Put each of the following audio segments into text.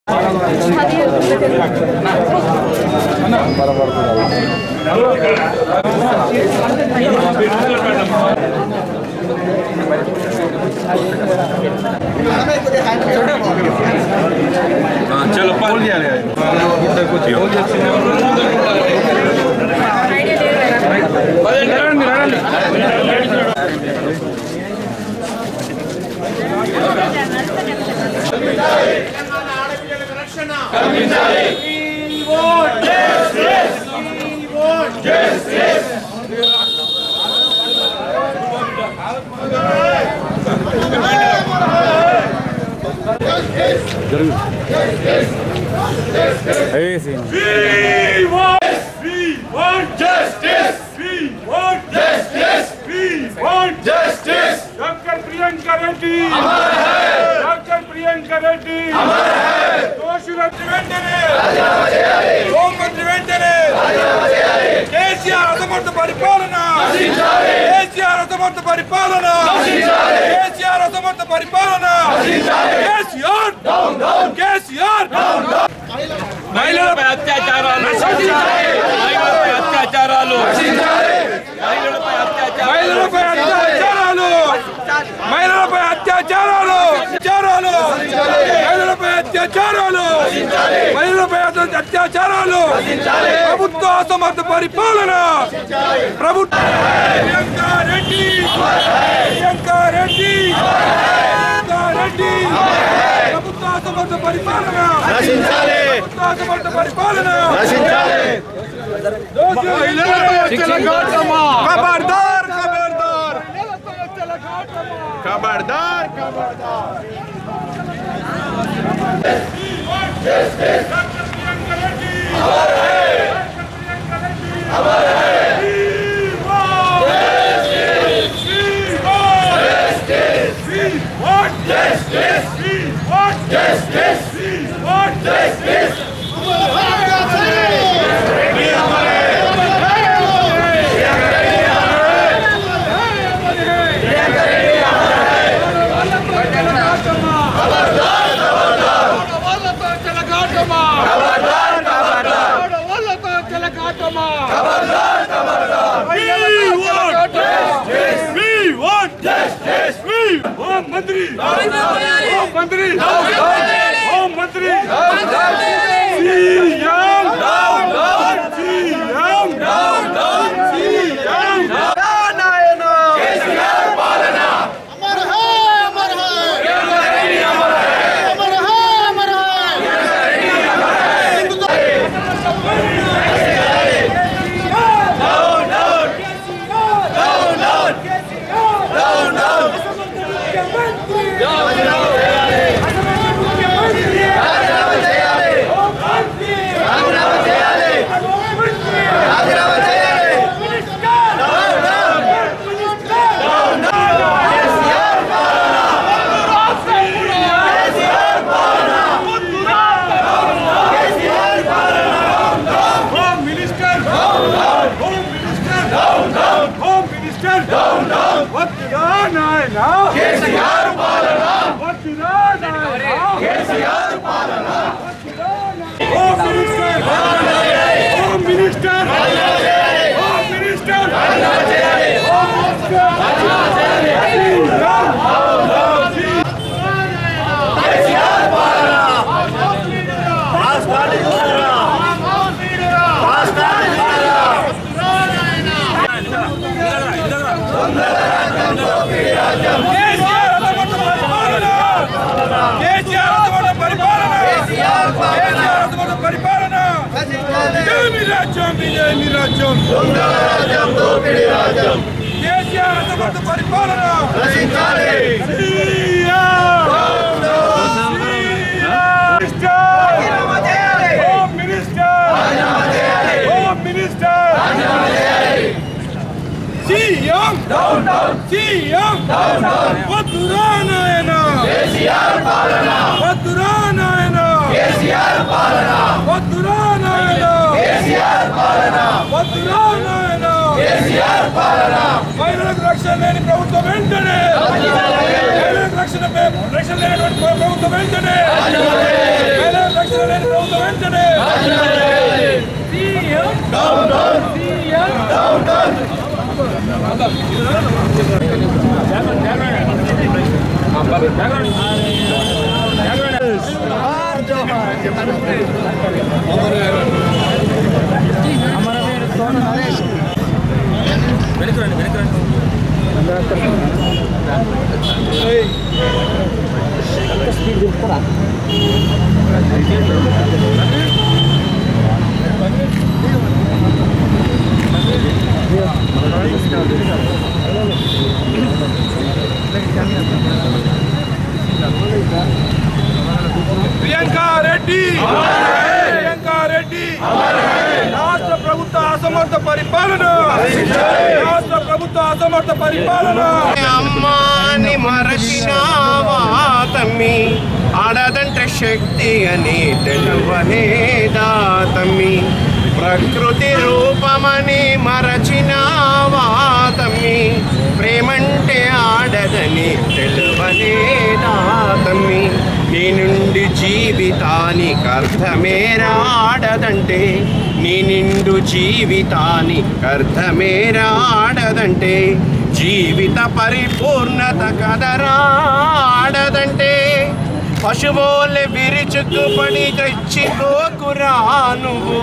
चलो बोल दिया We want, we want justice. We want justice. We want justice. Doctor Priyanka Reddy हमारा है डॉक्टर प्रियंका रेड्डी हमारा है దోషులను వెంటనే హోంమంత్రి వెంటనే కేసీఆర్ అసమర్థ పరిపాలన కేసీఆర్ అసమర్థ పరిపాలన కేసీఆర్ అసమర్థ పరిపాలన కేసీఆర్ కేసీఆర్ మహిళలపై అత్యాచారాలు మహిళలపై అత్యాచారాలు మహిళలపై అత్యాచారాలు మహిళలపై అత్యాచారాలు అత్యాచారాలు మహిళలపై అత్యాచారాలు మహిళలపై అత్యాచారాలు ప్రభుత్వ అసమర్థ పరిపాలన ప్రభుత్వ ప్రియాంక రెడ్డి ప్రియాంక రెడ్డి ప్రియాంక రెడ్డి ప్రభుత్వ అసమర్థ పరిపాలన ప్రభుత్వ అసమర్థ పరిపాలన ఖబర్దార్ ఖబర్దార్ ఖబర్దార్ మంత్రి మంత్రి హోం మంత్రి సీఎం సీఎం సీఎం अमर है अमर है अमर है अमर है Home Minister! Home Minister! Home Minister! వద్దురా నాయనా? వద్దురా నాయనా? Home Minister! Home Minister! Home Minister! Home Minister! KCR అసమర్థ పరిపాలన! కేసీఆర్ అసమర్థ పరిపాలన! కేసీఆర్ అసమర్థ పరిపాలన! ఇదేమి రాజ్యం ఇదేమి రాజ్యం కేసీఆర్ అసమర్థ పరిపాలన CM! CM! Home minister home minister CM CM వద్దురా నాయన వద్దురా నాయన వద్దురా నాయన వద్దురా నాయన మహిళలకు రక్షణ లేని ప్రభుత్వం వెంటనే మహిళలకు రక్షణ రక్షణ లేనటువంటి ప్రభుత్వం వెంటనే మహిళలకు లేని ప్రభుత్వం వెంటనే సీఎం సీఎం ప్రియాంక రెడ్డి ప్రియాంక రెడ్డి రాష్ట్ర ప్రభుత్వ అసమర్థ పరిపాలన రాష్ట్ర ప్రభుత్వ అసమర్థ పరిపాలన అమ్మాని మరచినావా తమ్మి ఆడదంటే శక్తి అని తెలువలేదా తమ్మి ప్రకృతి రూపమని మరచినావా తమ్మి ప్రేమంటే ఆడదని తెలువలేదా తమ్మి నీ నుండి జీవితానికి అర్థమేరా ఆడదంటే నీ నిండు జీవితానికి అర్థమేరా ఆడదంటే జీవిత పరిపూర్ణత కదరా ఆడదంటే పశువోలే విరుచుకుపడి రెచ్చిపోకురా నువ్వు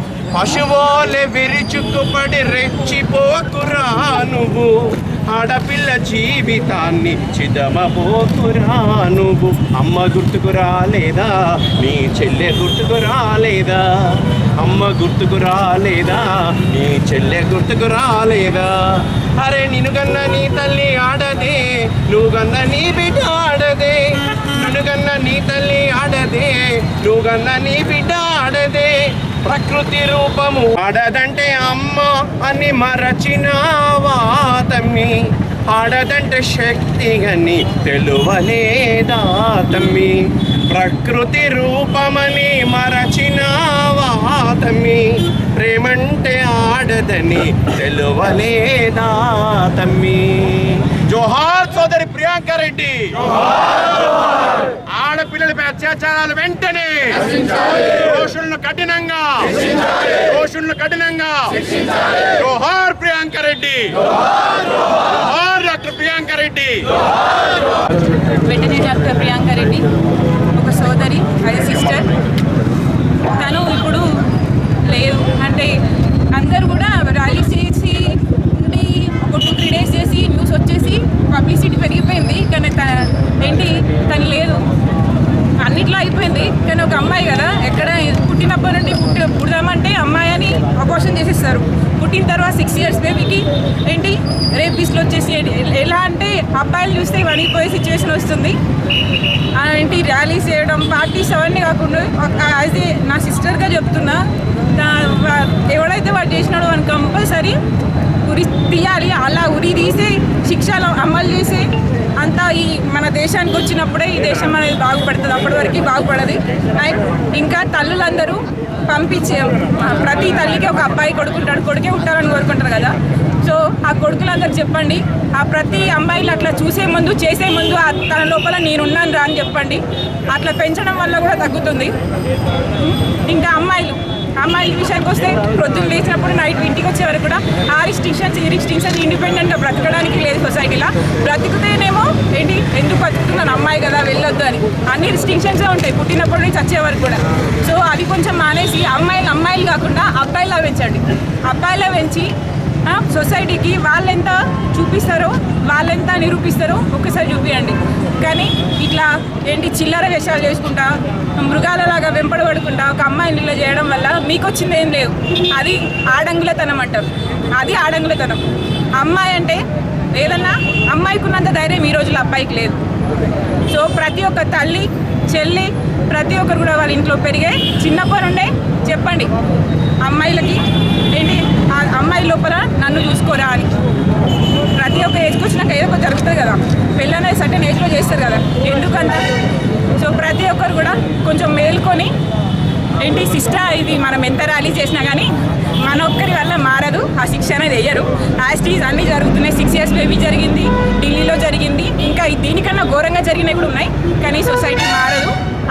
పశువోలే విరుచుకుపడి రెచ్చిపోకురా నువ్వు ఆడపిల్ల జీవితాన్ని చిదమపోకురా నువ్వు అమ్మ గుర్తుకు రాలేదా నీ చెల్లె గుర్తుకు రాలేదా అమ్మ గుర్తుకు రాలేదా నీ చెల్లె గుర్తుకు రాలేదా అరే నిన్ను కన్న నీ తల్లి ఆడదే నువ్వు కన్న నీ బిడ్డ ఆడదే నిన్ను కన్న నీ తల్లి ఆడదే నువ్వు కన్న నీ బిడ్డ ఆడదే ప్రకృతి రూపము ఆడదంటే అమ్మ అని మరచినావా తమ్మి ఆడదంటే శక్తి అని తెలువలేదా తమ్మి ప్రకృతి రూపమని మరచినావా తమ్మి ప్రేమంటే ఆడదని తెలువలేదా తమ్మి జోహార్ సోదరి ప్రియాంక రెడ్డి ఆడపిల్లలపై అత్యాచారాలు వెంటనే దోషులను కఠినంగా దోషులను కఠినంగా జోహార్ ప్రియాంక రెడ్డి జోహార్ doctor Priyanka Reddy veterinary doctor Priyanka Reddy ఒక సోదరి అది సిస్టర్ తను ఇప్పుడు లేదు అంటే అందరు కూడా ర్యాలీస్ చేసి ఉండి ఒక టూ త్రీ డేస్ చేసి న్యూస్ వచ్చేసి పబ్లిసిటీ పెరిగిపోయింది కానీ త- ఏంటి తను లేదు అన్నిట్లో అయిపోయింది కానీ ఒక అమ్మాయి కదా ఎక్కడ పుట్టినప్పటి నుండి పుట్టి పుడదామంటే అమ్మాయి అని అపోషన్ చేసేస్తారు పుట్టిన తర్వాత సిక్స్ ఇయర్స్ బేబీకి ఏంటి రేపిస్ట్లు వచ్చేసి ఏంటి- ఎలా అంటే అబ్బాయిలు చూస్తే వణిగిపోయే సిచ్యువేషన్ వస్తుంది ఆ ఏంటి ర్యాలీస్ చేయడం పార్టీస్ అవన్నీ కాకుండా యాజ్ ఏ నా సిస్టర్గా చెప్తున్నా దా- వా- ఎవడైతే వాడు చేసినాడో వాడిని కంపల్సరీ ఉరి తీయాలి అలా ఉరి తీసి శిక్షలు అమలు చేసి అంతా ఈ మన దేశానికి వచ్చినప్పుడే ఈ దేశం అనేది బాగుపడుతుంది అప్పటి వరకు బాగుపడదు అండ్ ఇంకా తల్లులందరూ పంపించే ప్రతి తల్లికి ఒక అబ్బాయి కొడుకుంటాడు కొడుకే ఉంటారని కోరుకుంటారు కదా సో ఆ కొడుకులందరూ చెప్పండి ఆ ప్రతి అమ్మాయిలు అట్లా చూసే ముందు చేసే ముందు ఆ తన లోపల నేనున్నాను రా అని చెప్పండి అట్లా పెంచడం వల్ల కూడా తగ్గుతుంది ఇంకా అమ్మాయిలు అమ్మాయిల విషయానికి వస్తే ప్రొద్దున లేచినప్పుడు నైట్ ఇంటికి వచ్చే వరకు కూడా ఆ రిస్ట్రిక్షన్స్ ఈ రిస్ట్రిక్షన్స్ ఇండిపెండెంట్గా బ్రతకడానికి లేదు సొసైటీలో బ్రతికితేనేమో ఏంటి ఎందుకు బతుకుతున్నాను అమ్మాయి కదా వెళ్ళొద్దు అని అన్ని రిస్ట్రిక్షన్సే ఉంటాయి పుట్టినప్పటి నుంచి వచ్చే వరకు కూడా సో అది కొంచెం మానేసి అమ్మాయిలు అమ్మాయిలు కాకుండా అబ్బాయిలా పెంచండి అబ్బాయిలా పెంచి ఆ, సొసైటీకి వాళ్ళెంత చూపిస్తారో వాళ్ళెంత నిరూపిస్తారో ఒకసారి చూపించండి కానీ ఇట్లా ఏంటి చిల్లర వేషాలు చేసుకుంటా మృగాలలాగా వెంపడబడుకుంటా ఒక అమ్మాయిని ఇలా చేయడం వల్ల మీకు వచ్చింది ఏం లేదు అది ఆడంగులతనం అంటారు అది ఆడంగులతనం అమ్మాయి అంటే ఏదన్నా అమ్మాయికి ఉన్నంత ధైర్యం ఈ రోజుల్లో అబ్బాయికి లేదు సో ప్రతి ఒక్క తల్లి చెల్లి ప్రతి ఒక్కరు కూడా వాళ్ళ ఇంట్లో పెరిగే చిన్నప్పటి నుండే చెప్పండి అమ్మాయిలకి ఏంటి ఆ అమ్మాయి లోపల నన్ను చూసుకోరా అని ప్రతి ఒక్క ఏజ్కి వచ్చినాక ఏదో ఒకటి జరుగుతుంది కదా పెళ్ళి అనేది సర్టన్ ఏజ్లో చేస్తారు కదా ఎందుకంత సో ప్రతి ఒక్కరు కూడా కొంచెం మేల్కొని ఏంటి సిస్టర్ ఇది మనం ఎంత ర్యాలీ చేసినా కానీ మన ఒక్కరి వల్ల మారదు ఆ శిక్ష అనేది వేయరు యాస్టీస్ అన్నీ జరుగుతున్నాయి సిక్స్ ఇయర్స్ బేబీ జరిగింది ఢిల్లీలో జరిగింది ఇంకా దీనికన్నా ఘోరంగా జరిగినవి కూడా ఉన్నాయి కానీ సొసైటీ మారదు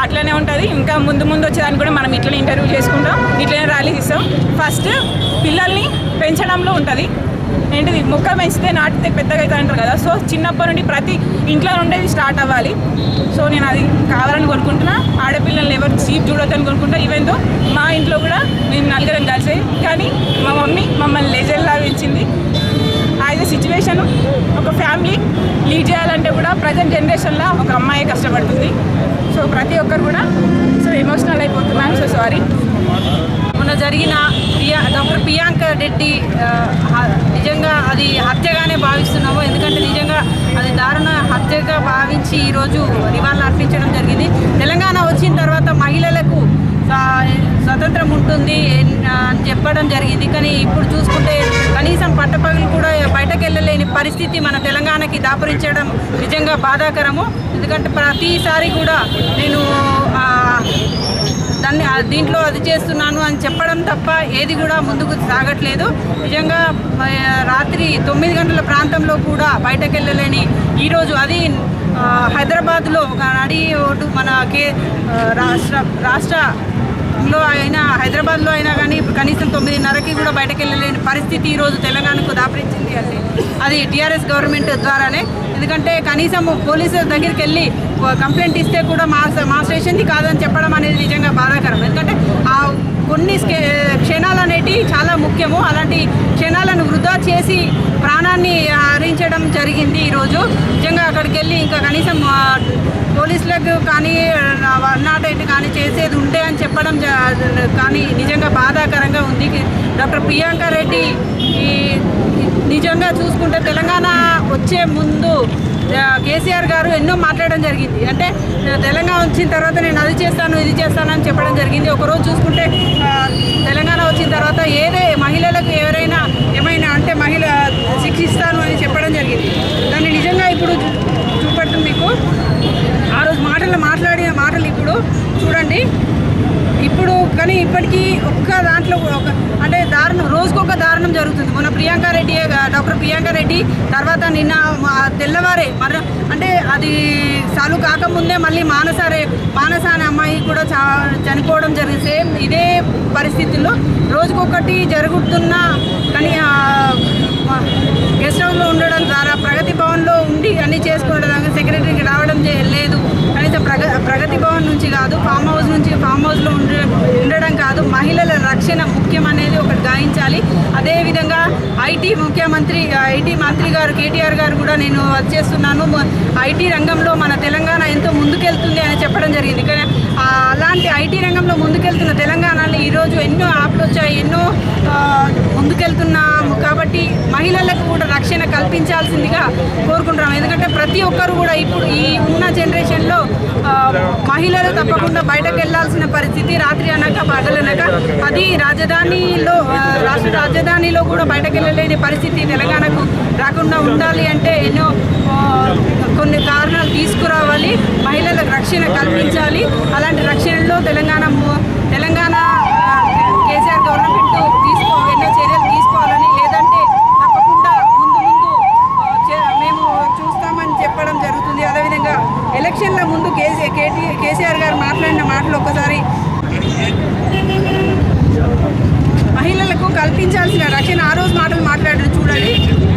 అట్లనే ఉంటుంది ఇంకా ముందు ముందు వచ్చేదాన్ని కూడా మనం ఇట్లనే ఇంటర్వ్యూ చేసుకుంటాం ఇట్లనే ర్యాలీ ఇస్తాం ఫస్ట్ పిల్లల్ని పెంచడంలో ఉంటుంది ఏంటిది మొక్క పెంచితే నాటితే పెద్దగా అవుతుంది అంటారు కదా సో చిన్నప్పటి నుండి ప్రతి ఇంట్లో ఉండేది స్టార్ట్ అవ్వాలి సో నేను అది కావాలని కొనుక్కుంటున్నా ఆడపిల్లల్ని ఎవరు సీట్ చూడొద్దని కొనుక్కుంటా ఈవెన్ తో మా ఇంట్లో కూడా మేము నలుగురం కలిసే కానీ మా మమ్మీ మమ్మల్ని లెజెల్లా పెంచింది యాజ్ ఎ సిచ్యువేషన్ ఒక ఫ్యామిలీ లీడ్ చేయాలంటే కూడా ప్రజెంట్ జనరేషన్లో ఒక అమ్మాయి కష్టపడుతుంది సో ప్రతి ఒక్కరు కూడా సో ఎమోషనల్ అయిపోతున్నాను సో సారీ మొన్న జరిగిన ప్రియా డాక్టర్ ప్రియాంక రెడ్డి ఆ, హ- నిజంగా అది హత్యగానే భావిస్తున్నాము ఎందుకంటే నిజంగా అది దారుణ హత్యగా భావించి ఈరోజు నివాళులు అర్పించడం జరిగింది తెలంగాణ వచ్చిన తర్వాత మహిళలకు స్వా- స్వతంత్రం ఉంటుంది ఆ, అని చెప్పడం జరిగింది కానీ ఇప్పుడు చూసుకుంటే కనీసం పట్టపగలు కూడా బయటకు వెళ్ళలేని పరిస్థితి మన తెలంగాణకి దాపురించడం నిజంగా బాధాకరము ఎందుకంటే ప్రతిసారి కూడా నేను ఆ, దాన్ని ఆ దీంట్లో అది చేస్తున్నాను అని చెప్పడం తప్ప ఏది కూడా ముందుకు సాగట్లేదు నిజంగా ఆ, రాత్రి తొమ్మిది గంటల ప్రాంతంలో కూడా బయటకు వెళ్ళలేని ఈరోజు అది ఆ, హైదరాబాద్లో ఒక నడి ఓటు మన కే ఆ, రాష్ట్ర రాష్ట్రంలో అయినా హైదరాబాద్లో అయినా కానీ కనీసం తొమ్మిదిన్నరకి కూడా బయటకు వెళ్ళలేని పరిస్థితి ఈరోజు తెలంగాణకు దాపరించింది అంటే అది టీఆర్ఎస్ గవర్నమెంట్ ద్వారానే ఎందుకంటే కనీసం పోలీసుల దగ్గరికి వెళ్ళి కంప్లైంట్ ఇస్తే కూడా మా మా స్టేషన్ది కాదని చెప్పడం అనేది నిజంగా బాధాకరం ఎందుకంటే ఆ కొన్ని స్కే- క్షణాలు అనేటివి చాలా ముఖ్యము అలాంటి క్షణాలను వృధా చేసి ప్రాణాన్ని హరించడం జరిగింది ఈరోజు నిజంగా అక్కడికి వెళ్ళి ఇంకా కనీసం ఆ, పోలీసులకు కానీ వన్ నాట్ ఎయిట్ కానీ చేసేది ఉంటే అని చెప్పడం జ- కానీ నిజంగా బాధాకరంగా ఉంది డాక్టర్ ప్రియాంక రెడ్డి ఈ నిజంగా చూసుకుంటే తెలంగాణ వచ్చే ముందు ఆ, కేసీఆర్ గారు ఎన్నో మాట్లాడడం జరిగింది అంటే ఆ, తెలంగాణ వచ్చిన తర్వాత నేను అది చేస్తాను ఇది చేస్తాను అని చెప్పడం జరిగింది ఒకరోజు చూసుకుంటే ఆ, తెలంగాణ వచ్చిన తర్వాత ఏదే మహిళలకు ఎవరైనా ఏమైనా అంటే మహిళ శిక్షిస్తాను అని చెప్పడం జరిగింది దాన్ని నిజంగా ఇప్పుడు చూ- చూపెడుతుంది మీకు ఆ రోజు మాటలు మాట్లాడిన మాటలు ఇప్పుడు చూడండి ఇప్పుడు కానీ ఇప్పటికీ ఒక్క దాంట్లో కూడా ఒక అంటే దారుణం రోజుకొక దారుణం జరుగుతుంది మొన్న ప్రియాంక రెడ్డి డాక్టర్ ప్రియాంక రెడ్డి తర్వాత నిన్న మా తెల్లవారే మరి అంటే అది చాలు కాకముందే మళ్ళీ మానస రే మానస అనే అమ్మాయి కూడా చా చనిపోవడం జరిగింది సేమ్ ఇదే పరిస్థితుల్లో రోజుకొకటి జరుగుతున్న కానీ ఆ, మా- గెస్ట్ హౌస్లో ఉండడం ద్వారా ప్రగతి భవన్లో ఉండి అన్ని చేసుకోవడం సెక్రటరీకి రావడం చే- లేదు కనీసం ప్రగ ప్రగతి భవన్ నుంచి కాదు ఫామ్ హౌస్ నుంచి ఫామ్ హౌస్లో ఉండ ఉండడం కాదు మహిళల రక్షణ ముఖ్యం అనేది ఒకటి గాయించాలి అదేవిధంగా ఐటీ ముఖ్యమంత్రి ఐటీ మంత్రి గారు కేటీఆర్ గారు కూడా నేను వచ్చేస్తున్నాను ఐటీ రంగంలో మన తెలంగాణ ఎంతో ముందుకెళ్తుంది అని చెప్పడం జరిగింది కానీ ఆ, అలాంటి ఐటీ రంగంలో ముందుకెళ్తున్న తెలంగాణలో ఈరోజు ఎన్నో యాప్లు వచ్చాయి ఎన్నో ఆ, ముందుకెళ్తున్నాము కాబట్టి మహిళలకు కూడా రక్షణ కల్పించాల్సిందిగా కోరుకుంటున్నాం ఎందుకంటే ప్రతి ఒక్కరు కూడా ఇప్పుడు ఈ ఉన్న జనరేషన్లో ఆ, మహిళలు తప్పకుండా బయటకు వెళ్ళాల్సిన పరిస్థితి రాత్రి అనక పగలనక అది రాజధానిలో ఆ, రాష్ట్ర రాజధానిలో కూడా బయటకు వెళ్ళలేని పరిస్థితి తెలంగాణకు రాకుండా ఉండాలి అంటే ఎన్నో ఆ, కొన్ని కారణాలు తీసుకురావాలి మహిళలకు రక్షణ కల్పించాలి అలాంటి రక్షణలో తెలంగాణ ము- తెలంగాణ ఆ, కేసీఆర్ గవర్నమెంట్ తీసుకో ఎన్నో చర్యలు తీసుకోవాలని లేదంటే తప్పకుండా ముందు ముందు ఆ, చే- మేము చూస్తామని చెప్పడం జరుగుతుంది అదేవిధంగా ఎలక్షన్ల ముందు కేసీ కేటీ కేసీఆర్ గారు మాట్లాడిన మాటలు ఒక్కసారి మహిళలకు కల్పించాల్సిన రక్షణ ఆ రోజు మాటలు మాట్లాడారు చూడండి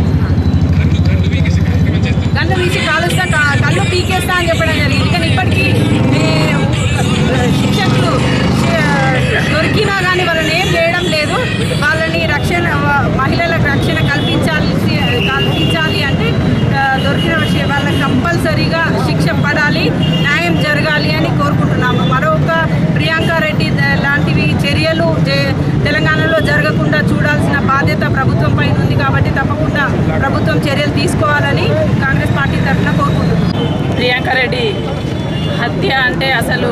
గన్ను వీసి కాలుస్తా కా- కళ్ళు పీకేస్తా అని చెప్పడం జరిగింది కానీ ఇప్పటికీ ఏ, శిక్షకులు ఏ, దొరికినా కానీ వాళ్ళని ఏం చేయడం లేదు వాళ్ళని రక్షణ వ- మహిళలకు రక్షణ కల్పించాల్సి కల్పించాలి అంటే ఆ, దొరికిన విషయం వాళ్ళకి కంపల్సరీగా శిక్ష పడాలి న్యాయం జరగాలి అని కోరుకుంటున్నాము మరొక ప్రియాంక రెడ్డి ద- లాంటివి చర్యలు జే- తెలంగాణలో జరగకుండా చూడాల్సిన బాధ్యత ప్రభుత్వం పైన ఉంది కాబట్టి తప్పకుండా ప్రభుత్వం చర్యలు తీసుకోవాలని కాంగ్రెస్ పార్టీ తరఫున కోరుకుంటున్నాం ప్రియాంక రెడ్డి హత్య అంటే అసలు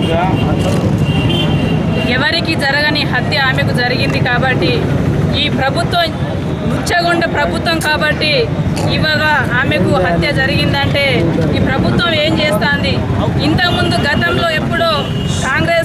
ఎవరికి జరగని హత్య ఆమెకు జరిగింది కాబట్టి ఈ ప్రభుత్వం ముచ్చగుండ ప్రభుత్వం కాబట్టి ఇవాళ ఆమెకు హత్య జరిగిందంటే ఈ ప్రభుత్వం ఏం చేస్తుంది ఇంతకుముందు గతంలో ఎప్పుడో కాంగ్రెస్ ప్ర- ప్రభుత్వం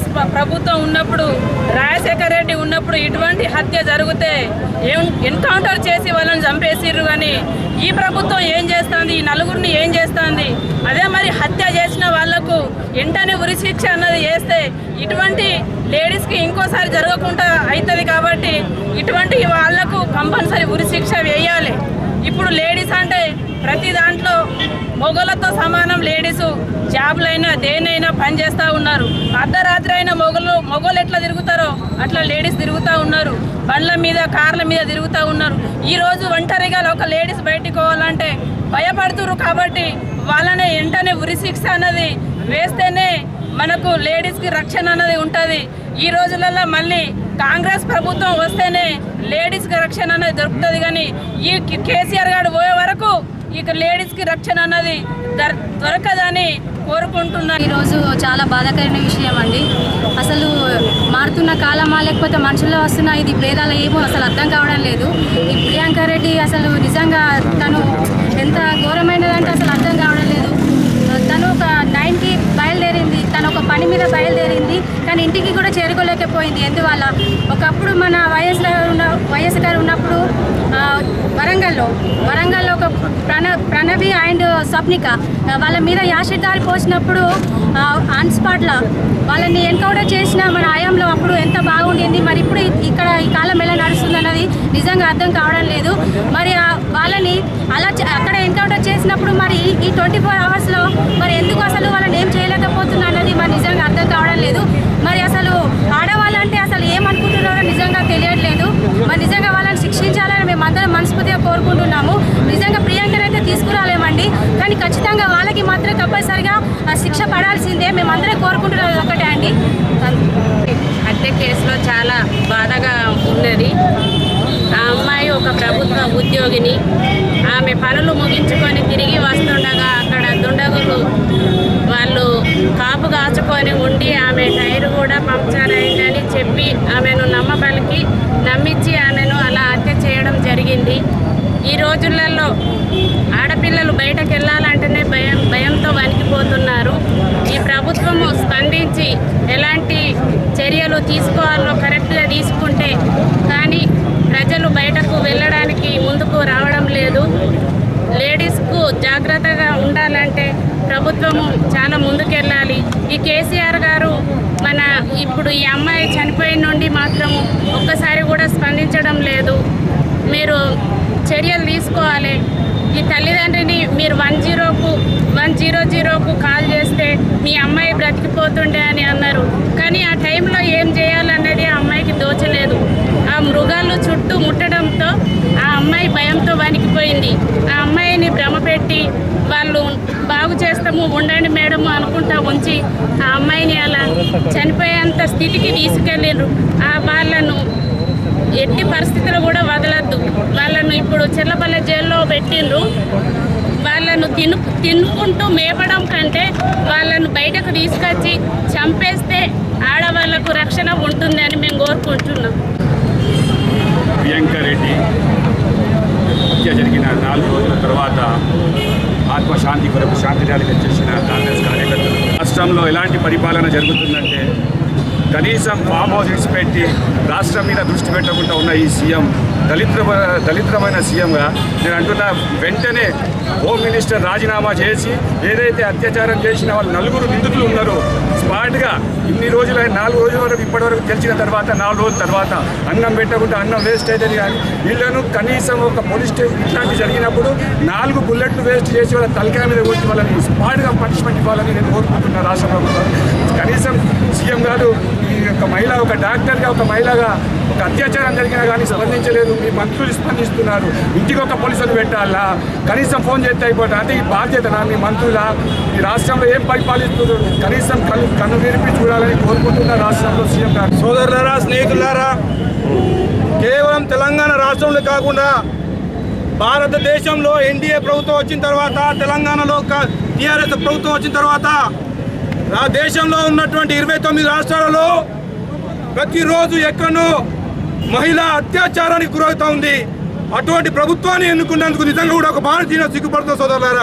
ప్రభుత్వం ఉన్నప్పుడు రాజశేఖర రెడ్డి ఉన్నప్పుడు ఇటువంటి హత్య జరిగితే ఎన్- ఎన్కౌంటర్ చేసి వాళ్ళని చంపేసిర్రు కానీ ఈ ప్రభుత్వం ఏం చేస్తుంది ఈ నలుగురిని ఏం చేస్తుంది అదే మరి హత్య చేసిన వాళ్లకు వెంటనే ఉరిశిక్ష అన్నది వేస్తే ఇటువంటి లేడీస్కి ఇంకోసారి జరగకుండా అవుతుంది కాబట్టి ఇటువంటి వాళ్లకు కంపల్సరీ ఉరిశిక్ష వేయాలి ఇప్పుడు లేడీస్ అంటే ప్రతి దాంట్లో మొగలతో సమానం లేడీస్ జాబులైనా దేనైనా పని చేస్తూ ఉన్నారు అర్ధరాత్రి అయినా మొగలు మొగలు ఎట్లా తిరుగుతారో అట్లా లేడీస్ తిరుగుతూ ఉన్నారు బండ్ల మీద కార్ల మీద తిరుగుతూ ఉన్నారు ఈ రోజు ఒంటరిగా ఒక లేడీస్ బయటికి పోవాలంటే భయపడుతున్నారు కాబట్టి వాళ్ళనే వెంటనే ఉరిశిక్ష అన్నది వేస్తేనే మనకు లేడీస్కి రక్షణ అన్నది ఉంటుంది ఈ రోజులలో మళ్ళీ కాంగ్రెస్ ప్రభుత్వం వస్తేనే లేడీస్కి రక్షణ అనేది దొరుకుతుంది కానీ ఈ కేసీఆర్ గారు పోయే వరకు ఇక లేడీస్కి రక్షణ అన్నది దొర- దొరకదని కోరుకుంటున్నాను ఈరోజు చాలా బాధాకరమైన విషయం అండి అసలు మారుతున్న కాలమా లేకపోతే మనుషుల్లో వస్తున్న ఇది భేదాలు ఏమో అసలు అర్థం కావడం లేదు ఈ ప్రియాంక రెడ్డి అసలు నిజంగా తను ఎంత ఘోరమైనదంటే అసలు అర్థం కావడం లేదు తను ఒక నైన్కి బయలుదేరింది తను ఒక పని మీద బయలుదేరింది కానీ ఇంటికి కూడా చేరుకోలేకపోయింది ఎందువల్ల ఒకప్పుడు మన వైఎస్ గారు ఉన్న వైఎస్ గారు ఉన్నప్పుడు ఆ, వరంగల్లో వరంగల్లో ఒక ప్రణ్ ప్రణవి అండ్ స్వప్నిక ఆ, వాళ్ళ మీద యాసిడ్ దారి పోసినప్పుడు ఆన్ స్పాట్లో వాళ్ళని ఎన్కౌంటర్ చేసిన మన హయాంలో అప్పుడు ఎంత బాగుండింది మరి ఇప్పుడు ఇ- ఇక్కడ ఈ కాలం ఎలా నడుస్తుంది అన్నది నిజంగా అర్థం కావడం లేదు మరి ఆ వాళ్ళని అలా చే- అక్కడ ఎన్కౌంటర్ చేసినప్పుడు మరి ఈ- ఈ ట్వంటీ ఫోర్ అవర్స్లో మరి ఎందుకు అసలు వాళ్ళని ఏం చేయలేకపోతున్నా అన్నది మరి నిజంగా అర్థం కావడం లేదు మరి అసలు ఆడవాళ్ళంటే అసలు ఏమనుకుంటున్నారో నిజంగా తెలియట్లేదు మరి నిజంగా వాళ్ళని శిక్షించాలని మేము అందరం మనస్ఫూర్తిగా కోరుకుంటున్నాము నిజంగా ప్రియాంకర్ అయితే తీసుకురాలేమండి కానీ ఖచ్చితంగా వాళ్ళకి మాత్రం కంపల్సరిగా ఆ శిక్ష పడాల్సిందే మేము అందరం కోరుకుంటున్నది ఒకటే అండి హత్య కేసులో చాలా బాధగా ఉన్నది ఆ అమ్మాయి ఒక ప్రభుత్వ ఉద్యోగిని ఆమె పనులు ముగించుకొని తిరిగి వస్తుండగా అక్కడ దుండగులు వాళ్ళు కాపు కాచుకొని ఉండి ఆమె టైర్ కూడా పంక్చర్ అయిందని చెప్పి ఆమెను నమ్మబలికి నమ్మించి ఆమెను అలా హత్య చేయడం జరిగింది ఈ రోజులలో ఆడపిల్లలు బయటకు వెళ్ళాలంటేనే భయం భయంతో వణికిపోతున్నారు ఈ ప్రభుత్వము స్పందించి ఎలాంటి చర్యలు తీసుకోవాలో కరెక్ట్గా తీసుకుంటే కానీ ప్రజలు బయటకు వెళ్ళడానికి ముందుకు రావడం లేదు లేడీస్కు జాగ్రత్తగా ఉండాలంటే ప్రభుత్వము చాలా ముందుకెళ్ళాలి ఈ కేసీఆర్ గారు మన ఇప్పుడు ఈ అమ్మాయి చనిపోయిన నుండి మాత్రము ఒక్కసారి కూడా స్పందించడం లేదు మీరు చర్యలు తీసుకోవాలి ఈ తల్లిదండ్రిని మీరు వన్ జీరోకు వన్ జీరో జీరోకు కాల్ చేస్తే మీ అమ్మాయి బ్రతికిపోతుండే అని అన్నారు కానీ ఆ టైంలో ఏం చేయాలన్నది ఆ అమ్మాయికి దోచలేదు ఆ మృగాలు చుట్టూ ముట్టడంతో ఆ అమ్మాయి భయంతో వణికిపోయింది ఆ అమ్మాయిని భ్రమ పెట్టి వాళ్ళు బాగు చేస్తాము ఉండండి మేడం అనుకుంటా ఉంచి ఆ అమ్మాయిని అలా చనిపోయేంత స్థితికి తీసుకెళ్ళిండ్రు ఆ వాళ్ళను ఎట్టి పరిస్థితులు కూడా వదలద్దు వాళ్ళను ఇప్పుడు చెర్లపల్లె జైల్లో పెట్టిండ్రు వాళ్ళను తిను తినుకుంటూ మేపడం కంటే వాళ్ళను బయటకు తీసుకొచ్చి చంపేస్తే ఆడవాళ్లకు రక్షణ ఉంటుంది అని మేము కోరుకుంటున్నాం ప్రియాంక రెడ్డి హత్య జరిగిన నాలుగు రోజుల తర్వాత ఆత్మశాంతి కొరకు శాంతి ర్యాలీగా చేసిన కాంగ్రెస్ కార్యకర్తలు రాష్ట్రంలో ఎలాంటి పరిపాలన జరుగుతుందంటే కనీసం ఫామ్ హౌస్ విడిచిపెట్టి రాష్ట్రం మీద దృష్టి పెట్టకుండా ఉన్న ఈ సీఎం దళిద్ర దళిద్రమైన సీఎంగా నేను అంటున్నా వెంటనే హోమ్ మినిస్టర్ రాజీనామా చేసి ఏదైతే అత్యాచారం చేసిన వాళ్ళు నలుగురు నిందితులు ఉన్నారో స్పాట్గా ఇన్ని రోజులు నాలుగు రోజుల వరకు ఇప్పటి వరకు తెలిసిన తర్వాత నాలుగు రోజుల తర్వాత అన్నం పెట్టకుండా అన్నం వేస్ట్ అవుతుంది కానీ వీళ్ళను కనీసం ఒక పోలీస్ స్టేషన్ ఇట్లాంటి జరిగినప్పుడు నాలుగు బుల్లెట్లు వేస్ట్ చేసి వాళ్ళ తలకాయ మీద కొట్టి వాళ్ళని స్పాట్గా పనిష్మెంట్ ఇవ్వాలని నేను కోరుకుంటున్నా రాష్ట్ర ప్రభుత్వం కనీసం సీఎం గారు ఈ యొక్క మహిళ ఒక డాక్టర్గా ఒక మహిళగా ఒక అత్యాచారం జరిగినా కానీ స్పందించలేదు మీ మంత్రులు స్పందిస్తున్నారు ఇంటికి ఒక పోలీసులు పెట్టాలా కనీసం ఫోన్ చేస్తే అయిపోతుంది అంటే ఈ బాధ్యతనా మీ మంత్రుల ఈ రాష్ట్రంలో ఏం పరిపాలిస్తున్నారు కనీసం కళ్ళు కన్ను విరిపి చూడాలని కోరుకుంటున్న రాష్ట్రంలో సీఎం గారు సోదరులారా స్నేహితులారా కేవలం తెలంగాణ రాష్ట్రంలో కాకుండా భారతదేశంలో ఎన్డీఏ ప్రభుత్వం వచ్చిన తర్వాత తెలంగాణలో టీఆర్ఎస్ ప్రభుత్వం వచ్చిన తర్వాత ఆ దేశంలో ఉన్నటువంటి ఇరవై తొమ్మిది రాష్ట్రాలలో ప్రతిరోజు ఎక్కడో మహిళా అత్యాచారానికి గురవుతా ఉంది అటువంటి ప్రభుత్వాన్ని ఎన్నుకున్నందుకు నిజంగా కూడా ఒక భారతీయ సిగ్గుపడుతుంది సోదరులారా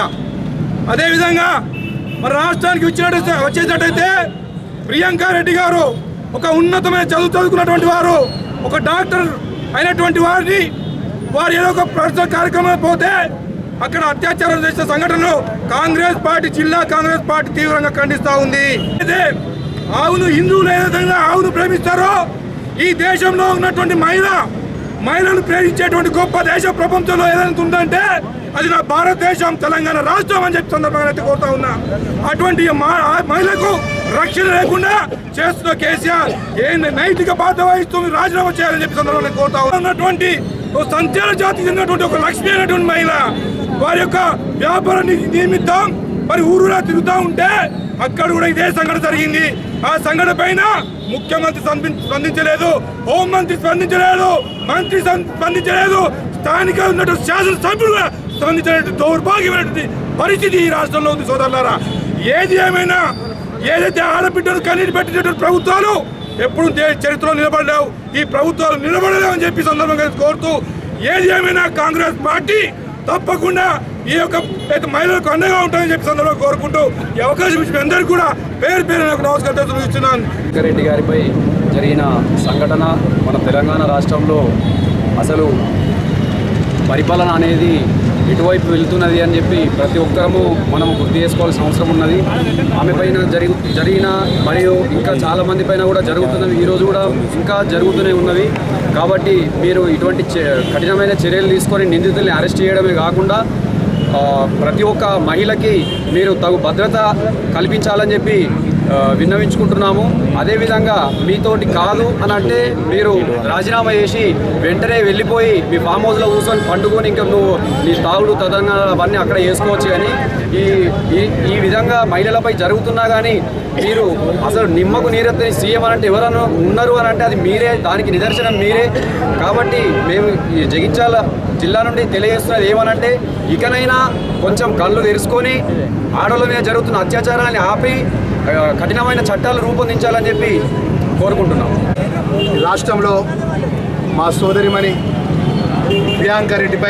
అదేవిధంగా మన రాష్ట్రానికి వచ్చినట్టు వచ్చేటట్టయితే ప్రియాంక రెడ్డి గారు ఒక ఉన్నతమైన చదువు చదువుకున్నటువంటి వారు ఒక డాక్టర్ అయినటువంటి వారిని వారు ఏదో ఒక ప్రచార కార్యక్రమం పోతే అక్కడ అత్యాచారం చేసిన సంఘటనను కాంగ్రెస్ పార్టీ జిల్లా కాంగ్రెస్ పార్టీ తీవ్రంగా ఖండిస్తా ఉంది ఇదే ఆవును హిందువులు ఏ విధంగా ఆవును ప్రేమిస్తారో ఈ దేశంలో ఉన్నటువంటి మహిళ మహిళలు ప్రేమించేటువంటి గొప్ప దేశం ప్రపంచంలో ఏదైనా ఉందంటే అది నా భారతదేశం తెలంగాణ రాష్ట్రం అని చెప్పి సందర్భంగా అయితే కోరుతా ఉన్నా అటువంటి మా- ఆ మహిళకు రక్షణ లేకుండా చేస్తున్న కేసీఆర్ ఏ నైతిక బాధ్యత వహిస్తూ మీరు రాజీనామా చేయాలని చెప్పి సందర్భంగా కోరుతా ఉన్నా. ఉన్నటువంటి ఓ సంచార జాతికి చెందినటువంటి ఒక లక్ష్మి అయినటువంటి మహిళ వారి యొక్క వ్యాపార ని- నిమిత్తం మరి ఊరులా తిరుగుతూ ఉంటే అక్కడ కూడా ఇదే సంఘటన జరిగింది ఆ సంఘటన పైన ముఖ్యమంత్రి స్పందించ- స్పందించలేదు హోంమంత్రి స్పందించలేదు మంత్రి సం- స్పందించలేదు స్థానిక ఉన్నటువంటి శాసనసభ్యులు కూడా స్పందించినటువంటి దౌర్భాగ్యమైనటువంటి పరిస్థితి ఈ రాష్ట్రంలో ఉంది సోదరులారా ఏది ఏమైనా ఏదైతే ఆడబిడ్డలు కన్నీటి పెట్టినటువంటి ప్రభుత్వాలు ఎప్పుడు దే- చరిత్రలో నిలబడలేవు ఈ ప్రభుత్వాలు నిలబడలేవు అని చెప్పి సందర్భంగా కోరుతూ ఏది ఏమైనా కాంగ్రెస్ పార్టీ తప్పకుండా ఈ యొక్క అయితే మహిళలకు అండగా ఉంటుందని చెప్పి సందర్భంగా కోరుకుంటూ ఈ అవకాశం ఇచ్చిన అందరికీ కూడా పేరు పేరు నాకు నమస్కారం తెలియజేస్తున్నాను రెడ్డి గారిపై జరిగిన సంఘటన మన తెలంగాణ రాష్ట్రంలో అసలు పరిపాలన అనేది ఎటువైపు వెళ్తున్నది అని చెప్పి ప్రతి ఒక్కరము మనం గుర్తు చేసుకోవాల్సిన అవసరం ఉన్నది ఆమె పైన జరిగి జరిగిన మరియు ఇంకా చాలా మంది పైన కూడా జరుగుతున్నవి ఈరోజు కూడా ఇంకా జరుగుతూనే ఉన్నవి కాబట్టి మీరు ఇటువంటి చే- కఠినమైన చర్యలు తీసుకొని నిందితుల్ని అరెస్ట్ చేయడమే కాకుండా ఆ, ప్రతి ఒక్క మహిళకి మీరు తగు భద్రత కల్పించాలని చెప్పి ఆ, విన్నవించుకుంటున్నాము అదేవిధంగా మీతోటి కాదు అని అంటే మీరు రాజీనామా చేసి వెంటనే వెళ్ళిపోయి మీ ఫామ్ హౌస్లో కూర్చొని పండుకొని ఇంకా నువ్వు నీ తాగుడు తదంగా అవన్నీ అక్కడ వేసుకోవచ్చు కానీ ఈ ఈ ఈ విధంగా మహిళలపై జరుగుతున్నా కానీ మీరు అసలు నిమ్మకు నీరెత్తని సీఎం అని అంటే ఎవరన్నా ఉన్నారు అని అంటే అది మీరే దానికి నిదర్శనం మీరే కాబట్టి మేము ఈ జగిత్యాల జిల్లా నుండి తెలియజేస్తున్నది ఏమనంటే ఇకనైనా కొంచెం కళ్ళు తెరుచుకొని ఆడవాళ్ళ మీద జరుగుతున్న అత్యాచారాన్ని ఆపి ఆ, కఠినమైన చట్టాలు రూపొందించాలని చెప్పి కోరుకుంటున్నాం ఈ రాష్ట్రంలో మా సోదరిమణి ప్రియాంక రెడ్డిపై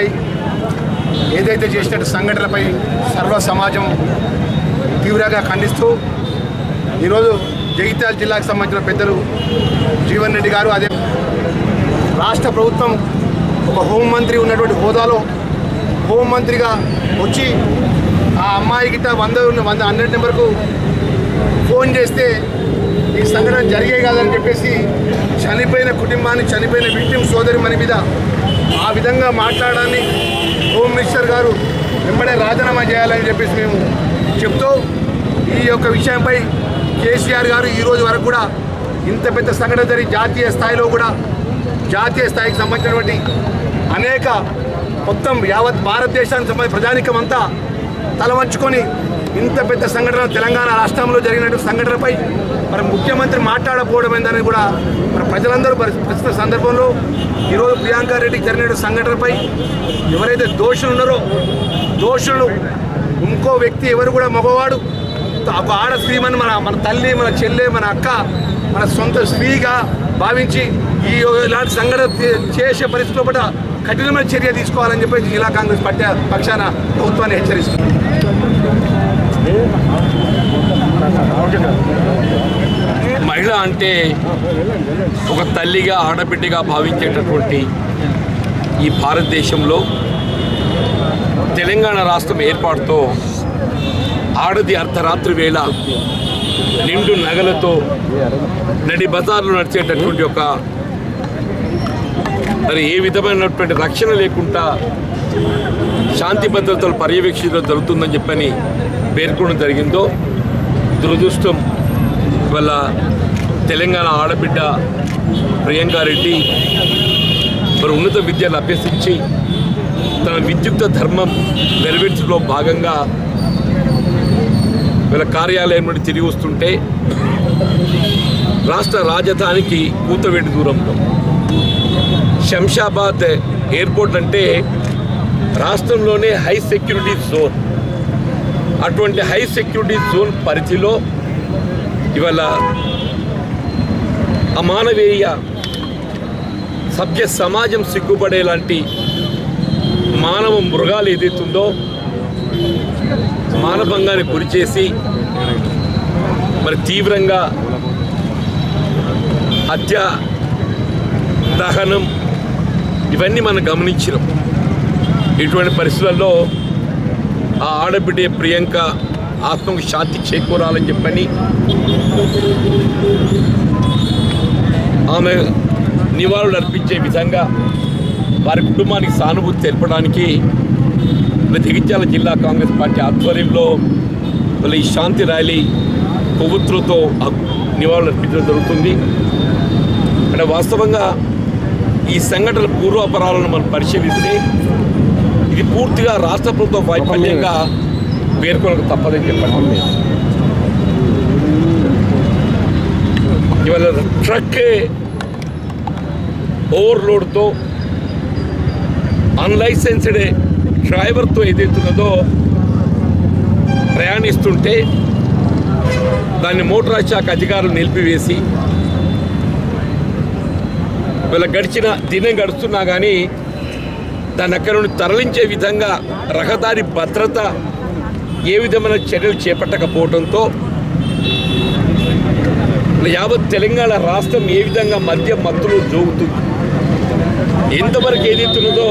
ఏదైతే చేసినట్టు సంఘటనలపై సర్వ సమాజం తీవ్రంగా ఖండిస్తూ ఈరోజు జగిత్యాల జిల్లాకు సంబంధించిన పెద్దలు జీవన్ రెడ్డి గారు అదే రాష్ట్ర ప్రభుత్వం ఒక హోంమంత్రి ఉన్నటువంటి హోదాలో హోంమంత్రిగా వచ్చి ఆ అమ్మాయి గిట్ట వంద వంద హండ్రెడ్ నెంబర్కు ఫోన్ చేస్తే ఈ సంఘటన జరిగే కాదని చెప్పేసి చనిపోయిన కుటుంబాన్ని చనిపోయిన విక్టిమ్ సోదరి మన మీద ఆ విధంగా మాట్లాడాలని హోమ్ మినిస్టర్ గారు వెంబడే రాజీనామా చేయాలని చెప్పేసి మేము చెప్తూ ఈ యొక్క విషయంపై కేసీఆర్ గారు ఈ రోజు వరకు కూడా ఇంత పెద్ద సంఘటన జరిగి జాతీయ స్థాయిలో కూడా జాతీయ స్థాయికి సంబంధించినటువంటి అనేక మొత్తం యావత్ భారతదేశానికి సంబంధించిన ప్రజానికం అంతా తల వంచుకొని ఇంత పెద్ద సంఘటన తెలంగాణ రాష్ట్రంలో జరిగినటువంటి సంఘటనపై మరి ముఖ్యమంత్రి మాట్లాడకపోవడం ఏందని కూడా మరి ప్రజలందరూ మరి ప్రస్తుత సందర్భంలో ఈరోజు ప్రియాంక రెడ్డికి జరిగిన సంఘటనపై ఎవరైతే దోషులు ఉన్నారో దోషులు ఇంకో వ్యక్తి ఎవరు కూడా మగవాడు ఒక ఆడ స్త్రీమని మన మన తల్లి మన చెల్లె మన అక్క మన సొంత స్త్రీగా భావించి ఈ ఇలాంటి సంఘటన చే- చేసే పరిస్థితిలో కూడా కఠినమైన చర్య తీసుకోవాలని చెప్పి జిల్లా కాంగ్రెస్ పట్ట పక్షాన ప్రభుత్వాన్ని హెచ్చరిస్తుంది మహిళ అంటే ఒక తల్లిగా ఆడబిడ్డగా భావించేటటువంటి ఈ భారతదేశంలో తెలంగాణ రాష్ట్రం ఏర్పాటుతో ఆడది అర్ధరాత్రి వేళ నిండు నగలతో నడి బజార్లో నడిచేటటువంటి ఒక మరి ఏ విధమైనటువంటి రక్షణ లేకుండా శాంతి భద్రతలు పర్యవేక్షించడం జరుగుతుందని చెప్పని పేర్కొనడం జరిగిందో దురదృష్టం ఇవాళ తెలంగాణ ఆడబిడ్డ ప్రియాంకారెడ్డి మరి ఉన్నత విద్యను అభ్యసించి తన విద్యుక్త ధర్మం నెరవేర్చడంలో భాగంగా వీళ్ళ కార్యాలయం నుండి తిరిగి వస్తుంటే రాష్ట్ర రాజధానికి కూతవేటి దూరంలో శంషాబాద్ ఎయిర్పోర్ట్ అంటే రాష్ట్రంలోనే హై సెక్యూరిటీ జోన్ అటువంటి హై సెక్యూరిటీ జోన్ పరిధిలో ఇవాళ అమానవీయ సభ్య సమాజం సిగ్గుపడేలాంటి మానవ మృగాలు ఏదైతుందో మానభంగానికి గురి చేసి మరి తీవ్రంగా హత్య దహనం ఇవన్నీ మనం గమనించినాం ఇటువంటి పరిస్థితుల్లో ఆ ఆడబిడ్డ ప్రియాంక ఆత్మకు శాంతి చేకూరాలని చెప్పని ఆమె నివాళులు అర్పించే విధంగా వారి కుటుంబానికి సానుభూతి తెలపడానికి మన జగిత్యాల జిల్లా కాంగ్రెస్ పార్టీ ఆధ్వర్యంలో వాళ్ళ ఈ శాంతి ర్యాలీ కొవ్వొత్తులతో ఆ నివాళులు అర్పించడం జరుగుతుంది అంటే వాస్తవంగా ఈ సంఘటన పూర్వాపరాలను మనం పరిశీలిస్తే ఇది పూర్తిగా రాష్ట్ర ప్రభుత్వ వైఫల్యంగా పేర్కొనక తప్పదని చెప్పండి ఇవాళ ట్రక్ ఓవర్లోడ్తో అన్లైసెన్స్డ్ డ్రైవర్తో ఏదైతున్నదో ప్రయాణిస్తుంటే దాన్ని మోటార్ శాఖ అధికారులు నిలిపివేసి వీళ్ళ గడిచిన దినం గడుస్తున్నా కానీ దాన్ని అక్కడ నుండి తరలించే విధంగా రహదారి భద్రత ఏ విధమైన చర్యలు చేపట్టకపోవడంతో యావత్ తెలంగాణ రాష్ట్రం ఏ విధంగా మద్య మత్తులో జోగుతుంది ఎంతవరకు ఏదైతున్నదో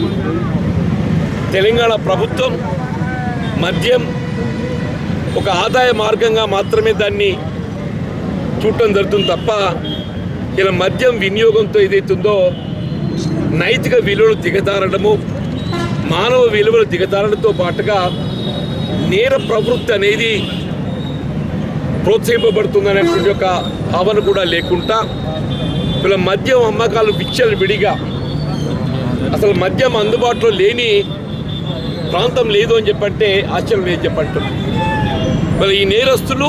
తెలంగాణ ప్రభుత్వం మద్యం ఒక ఆదాయ మార్గంగా మాత్రమే దాన్ని చూడటం జరుగుతుంది తప్ప ఇలా మద్యం వినియోగంతో ఏదైతుందో నైతిక విలువలు దిగదారడము మానవ విలువలు దిగదారడంతో పాటుగా నేర ప్రవృత్తి అనేది ప్రోత్సహింపబడుతుందనేటువంటి ఒక భావన కూడా లేకుండా ఇలా మద్యం అమ్మకాలు విచ్చలు విడిగా అసలు మద్యం అందుబాటులో లేని ప్రాంతం లేదు అని చెప్పంటే ఆశ్చర్యం లేదు చెప్పంటారు మరి ఈ నేరస్తులు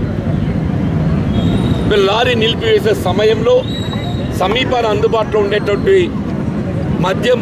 వీళ్ళ లారీ నిలిపివేసే సమయంలో సమీపాన అందుబాటులో ఉండేటువంటి మద్యం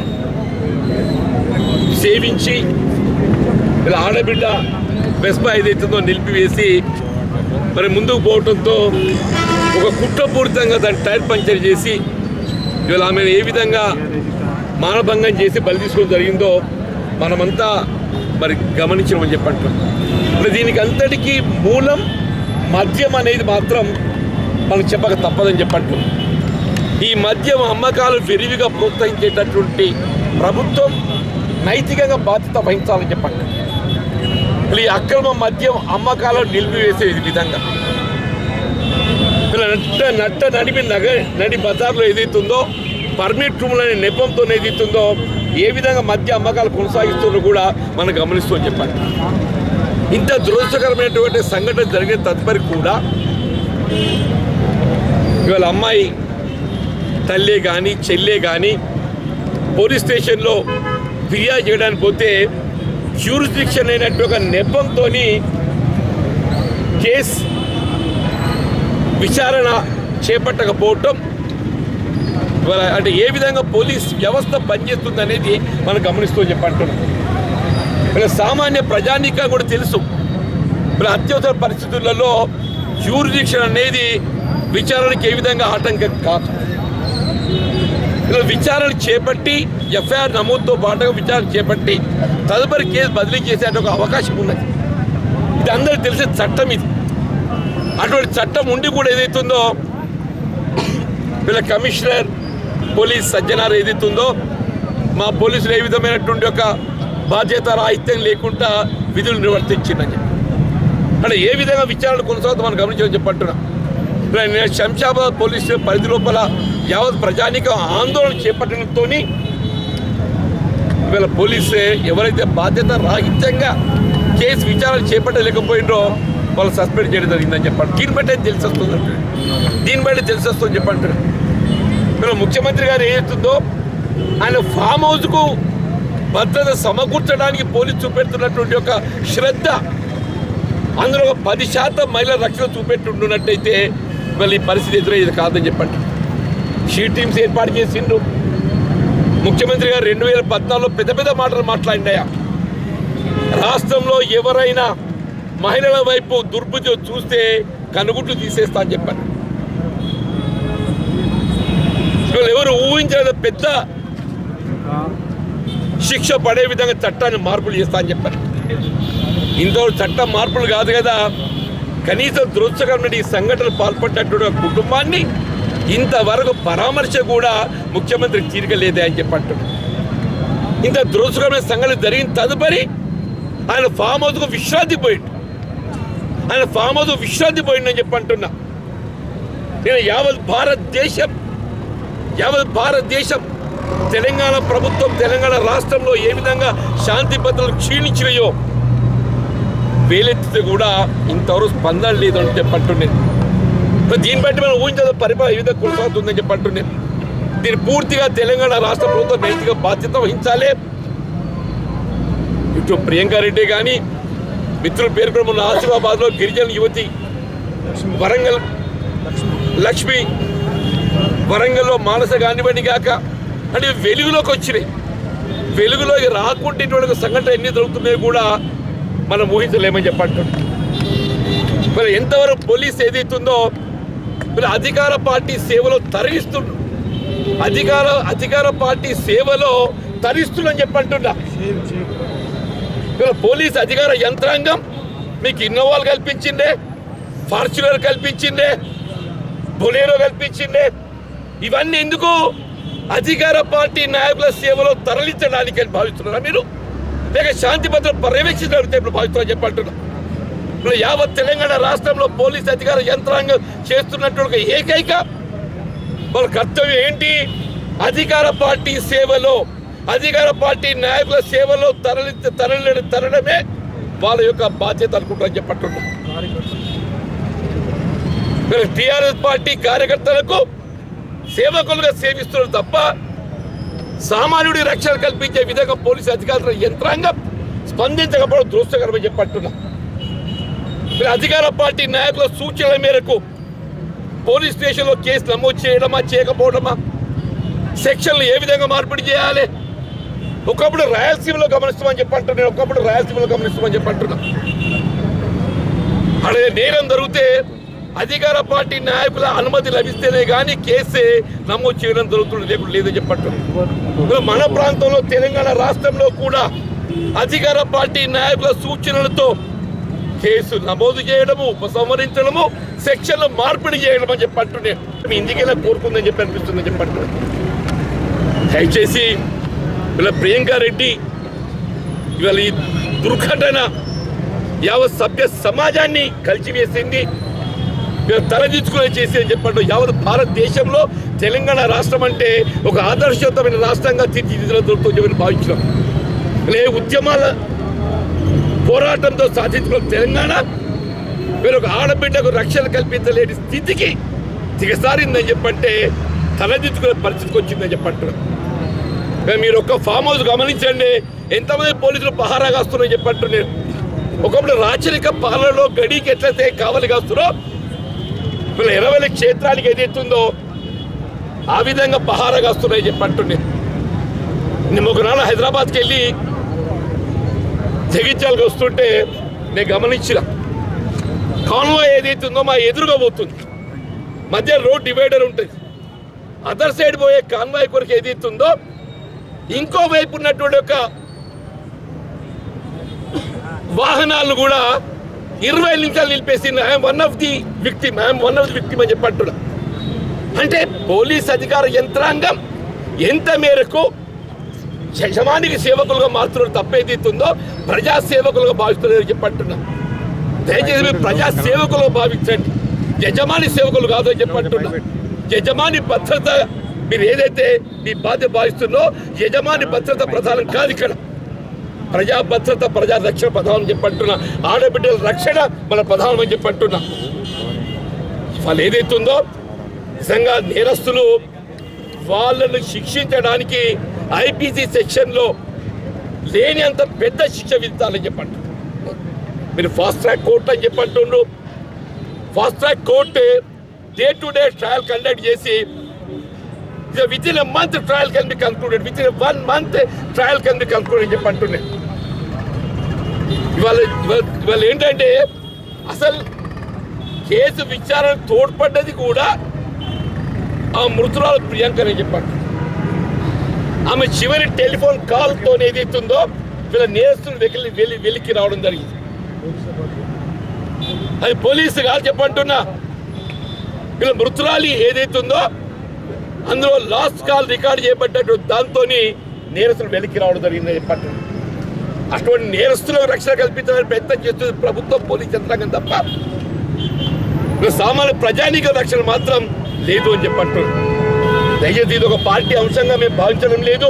సేవించి ఇలా ఆడబిడ్డ వెస్పా ఏదైతుందో నిలిపివేసి మరి ముందుకు పోవడంతో ఒక కుట్రపూరితంగా దాన్ని టైర్ పంచర్ చేసి ఇవాళ ఆమెను ఏ విధంగా మానభంగం చేసి బలి తీసుకోవడం జరిగిందో మనమంతా మరి గమనించమని చెప్పంటున్నాం మరి దీనికి అంతటికీ మూలం మద్యం అనేది మాత్రం మనం చెప్పక తప్పదని చెప్పంటున్నాం ఈ మద్యం అమ్మకాలు విరివిగా ప్రోత్సహించేటటువంటి ప్రభుత్వం నైతికంగా బాధ్యత వహించాలని చెప్పండి ఈ అక్రమ మద్యం అమ్మకాలను నిలిపివేసే విధంగా ఇలా నట్ట నట్ట నడిమి నగ నడి బజార్లో ఏదైతుందో పర్మిట్ రూమ్లు అనే నెపంతో ఏదైతుందో ఏ విధంగా మద్య అమ్మకాలు కొనసాగిస్తుందో కూడా మనం గమనిస్తూ చెప్పండి ఇంత దురదృష్టకరమైనటువంటి సంఘటన జరిగిన తదుపరి కూడా ఇవాళ అమ్మాయి తల్లే కానీ చెల్లే కానీ పోలీస్ స్టేషన్లో ఫిర్యాదు చేయడానికి పోతే జ్యూరిస్డిక్షన్ అయినట్టు ఒక నెపంతో కేస్ విచారణ చేపట్టకపోవటం ఇవాళ అంటే ఏ విధంగా పోలీస్ వ్యవస్థ పనిచేస్తుంది అనేది మనం గమనిస్తూ చెప్పంటున్నాం ఇలా సామాన్య ప్రజానీకం కూడా తెలుసు ఇలా అత్యవసర పరిస్థితులలో జ్యూరిడిక్షన్ అనేది విచారణకి ఏ విధంగా ఆటంకం కాదు ఇలా విచారణ చేపట్టి ఎఫ్ఐఆర్ నమోదుతో పాటుగా విచారణ చేపట్టి తదుపరి కేసు బదిలీ చేసే ఒక అవకాశం ఉన్నది ఇది అందరికీ తెలిసే చట్టం ఇది అటువంటి చట్టం ఉండి కూడా ఏదైతుందో వీళ్ళ కమిషనర్ పోలీస్ సజ్జనార్ ఏదైతుందో మా పోలీసులు ఏ విధమైనటువంటి ఒక బాధ్యత రాహిత్యం లేకుండా విధులు నిర్వర్తించిందని చెప్పి అంటే ఏ విధంగా విచారణ కొనసాగుతూ మనం గమనించని చెప్పంటున్నా ఇలా నేను శంషాబాద్ పోలీస్ పరిధి లోపల యావత్ ప్రజానికం ఆందోళన చేపట్టడంతో ఇవాళ పోలీసు ఎవరైతే బాధ్యత రాహిత్యంగా కేసు విచారణ చేపట్టలేకపోయినో వాళ్ళు సస్పెండ్ చేయడం జరిగిందని చెప్పండి దీన్ని బట్టి తెలిసి వస్తుంది అంటే దీన్ని బట్టి తెలిసి వస్తుంది చెప్పండి ఇలా ముఖ్యమంత్రి గారు ఏదైతుందో ఆయన ఫామ్ హౌస్కు భద్రత సమకూర్చడానికి పోలీసు చూపెడుతున్నటువంటి ఒక శ్రద్ధ అందులో ఒక పది శాతం మహిళల రక్షణ చూపెట్టుంటున్నట్టయితే మళ్ళీ ఈ పరిస్థితి ఎదురయ్యేది కాదని చెప్పండి షీ టీమ్స్ ఏర్పాటు చేసిండ్రు ముఖ్యమంత్రి గారు రెండు వేల పద్నాలుగులో పెద్ద పెద్ద మాటలు మాట్లాడినాయా రాష్ట్రంలో ఎవరైనా మహిళల వైపు దుర్బుద్ధి చూస్తే కనుగుట్లు తీసేస్తా అని చెప్పారు వీళ్ళు ఎవరు ఊహించలేదు పెద్ద శిక్ష పడే విధంగా చట్టాన్ని మార్పులు చేస్తా అని చెప్పారు ఇంతవరకు చట్టం మార్పులు కాదు కదా కనీసం దురదృష్టకరమైన ఈ సంఘటనలు పాల్పడ్డటువంటి ఒక కుటుంబాన్ని ఇంతవరకు పరామర్శ కూడా ముఖ్యమంత్రి తీరగలేదే అని చెప్పంటున్నాడు ఇంత దురదృష్టకరమైన సంఘటన జరిగిన తదుపరి ఆయన ఫామ్ హౌస్కు విశ్రాంతి పోయిండు ఆయన ఫామ్ హౌస్ విశ్రాంతి పోయిండని చెప్పి అంటున్నా నేను యావత్ భారతదేశం యావత్ భారతదేశం తెలంగాణ ప్రభుత్వం తెలంగాణ రాష్ట్రంలో ఏ విధంగా శాంతి భద్రతలు క్షీణించినాయో వేలెత్తితే కూడా ఇంతవరకు స్పందన లేదు అని చెప్పంటున్నాను మరి దీన్ని బట్టి మనం ఊహించదు పరిపాలన ఏ విధంగా కొనసాగుతుందని చెప్పంటున్నాను దీన్ని పూర్తిగా తెలంగాణ రాష్ట్ర ప్రభుత్వం నైతిక బాధ్యత వహించాలి ఇటు ప్రియాంక రెడ్డి కానీ మిత్రులు పేర్కొన్న మొన్న ఆసిఫాబాద్లో గిరిజన యువతి వరంగల్ లక్ష్మి వరంగల్లో మానస కానివ్వండి కాక అంటే ఇవి వెలుగులోకి వచ్చినాయి వెలుగులోకి రాకుండా ఇటువంటి సంఘటన ఎన్ని జరుగుతున్నాయో కూడా మనం ఊహించలేమని చెప్పంటాం మరి ఎంతవరకు పోలీస్ ఏదైతుందో మరి అధికార పార్టీ సేవలో తరలిస్తుండ్రు అధికార అధికార పార్టీ సేవలో తరిస్తుందని చెప్పంటున్నా ఇలా పోలీస్ అధికార యంత్రాంగం మీకు ఇన్నోవాలు కల్పించిందే ఫార్చునర్ కల్పించిందే బొలేరో కల్పించిందే ఇవన్నీ ఎందుకు అధికార పార్టీ నాయకుల సేవలో తరలించడానికి అని భావిస్తున్నారా మీరు లేక శాంతి భద్రత పర్యవేక్షించడానికి ఇప్పుడు భావిస్తున్నా చెప్పంటున్నా ఇప్పుడు యావత్ తెలంగాణ రాష్ట్రంలో పోలీస్ అధికార యంత్రాంగం చేస్తున్నటువంటి ఒక ఏకైక వాళ్ళ కర్తవ్యం ఏంటి అధికార పార్టీ సేవలో అధికార పార్టీ నాయకుల సేవలో తరలి తరలి తరడమే వాళ్ళ యొక్క బాధ్యత అనుకుంటారని చెప్పట్టున్నా టిఆర్ఎస్ పార్టీ కార్యకర్తలకు సేవకులుగా సేవిస్తున్నారు తప్ప సామాన్యుడి రక్షణ కల్పించే విధంగా పోలీసు అధికారుల యంత్రాంగం స్పందించకపోవడం దృష్టకరమని చెప్పట్టున్నా మరి అధికార పార్టీ నాయకుల సూచనల మేరకు పోలీస్ స్టేషన్లో కేసు నమోదు చేయడమా చేయకపోవడమా సెక్షన్లు ఏ విధంగా మార్పిడి చేయాలి ఒకప్పుడు రాయలసీమలో గమనిస్తామని చెప్పంటున్నా నేను ఒకప్పుడు రాయలసీమలో గమనిస్తామని చెప్పంటున్నా అదే నేరం జరిగితే అధికార పార్టీ నాయకుల అనుమతి లభిస్తేనే కానీ కేసే నమోదు చేయడం జరుగుతుంది లేకుండా లేదని చెప్పంటున్నా మన ప్రాంతంలో తెలంగాణ రాష్ట్రంలో కూడా అధికార పార్టీ నాయకుల సూచనలతో కేసు నమోదు చేయడము ఉపసంహరించడము సెక్షన్లు మార్పిడి చేయడం అని చెప్పి అంటున్నాను మీ ఇందుకైనా కోరుకుందని చెప్పి అనిపిస్తుందని చెప్పి అంటున్నాను దయచేసి వీళ్ళ ప్రియాంక రెడ్డి ఇవాళ ఈ దుర్ఘటన యావత్ సభ్య సమాజాన్ని కలిసివేసింది వీళ్ళు తలదించుకునే చేసి అని చెప్పండి యావత్ భారతదేశంలో తెలంగాణ రాష్ట్రం అంటే ఒక ఆదర్శవంతమైన రాష్ట్రంగా తీర్చిదిద్దడం దొరుకుతుందని భావించినాం లే ఉద్యమాల పోరాటంతో సాధించుకున్న తెలంగాణ మీరు ఒక ఆడబిడ్డకు రక్షణ కల్పించలేని స్థితికి దిగసారిందని చెప్పంటే తలదించుకునే పరిస్థితికి వచ్చిందని చెప్పంటున్నారు కానీ మీరు ఒక్క ఫామ్ హౌస్ గమనించండి ఎంతమంది పోలీసులు పహారా కాస్తున్నారని చెప్పంటున్నారు ఒకప్పుడు రాచరిక పాలనలో గడికి ఎట్లయితే కావలి కాస్తున్నారో వీళ్ళ ఇరవై క్షేత్రానికి ఏదైతుందో ఆ విధంగా పహారా కాస్తున్నాయి చెప్పంటున్నారు నేను ఒకనాడు హైదరాబాద్కి వెళ్ళి జగిత్యాలకు వస్తుంటే నేను గమనించిన కాన్వాయ్ ఏదైతే ఉందో మా ఎదురుగా పోతుంది మధ్య రోడ్ డివైడర్ ఉంటుంది అదర్ సైడ్ పోయే కాన్వాయ్ కొరకు ఏదైతే ఉందో ఇంకో వైపు ఉన్నటువంటి ఒక వాహనాలు కూడా ఇరవై నిమిషాలు నిలిపేసి I'm one of the victim I'm one of the victim అని చెప్పంటున్నా అంటే పోలీస్ అధికార యంత్రాంగం ఎంత మేరకు యజమానికి సేవకులుగా మారుతున్నారు తప్పేదైతుందో ప్రజా సేవకులుగా భావిస్తున్నారు చెప్పంటున్నా దయచేసి మీరు ప్రజా సేవకులుగా భావించండి యజమాని సేవకులు కాదు అని చెప్పంటున్నా యజమాని భద్రత మీరు ఏదైతే మీ బాధ్యత భావిస్తుందో యజమాని భద్రత ప్రధానం కాదు ఇక్కడ ప్రజా భద్రత ప్రజా రక్షణ ప్రధానం చెప్పంటున్నా ఆడబిడ్డల రక్షణ మన ప్రధానం అని చెప్పంటున్నా వాళ్ళు ఏదైతుందో నిజంగా నేరస్తులు వాళ్ళను శిక్షించడానికి ఐపీసీ సెక్షన్లో లేని అంత పెద్ద శిక్ష విధించాలని చెప్పండి మీరు ఫాస్ట్ ట్రాక్ కోర్టు అని చెప్పంటుండ్రు fast track court day to day trial conduct చేసి within month trial can be concluded within one month trial can be concluded అని చెప్పి అంటున్నాయి ఇవాళ ఇవాళ- ఇవాళ ఏంటంటే అసలు కేసు విచారణ తోడ్పడ్డది కూడా ఆ మృతురాలు ప్రియాంక అని చెప్పండి ఆమె చివరి టెలిఫోన్ కాల్తో ఏదైతుందో వీళ్ళ నేరస్తులు వెకిలి వెలి వెలికి రావడం జరిగింది అది పోలీసు కాదు చెప్పంటున్నా వీళ్ళ మృతురాలి ఏదైతుందో అందులో లాస్ట్ కాల్ రికార్డ్ చేయబడ్డట్టు దాంతో నేరస్తులు వెలికి రావడం జరిగిందని చెప్పండి అటువంటి నేరస్తులకు రక్షణ కల్పించాలని ప్రయత్నం చేస్తుంది ప్రభుత్వం పోలీస్ యంత్రాంగం తప్ప ఇక సామాన్య ప్రజానీక రక్షణ మాత్రం లేదు అని చెప్పట్టు దయచేసి ఇది ఒక పార్టీ అంశంగా మేము భావించడం లేదు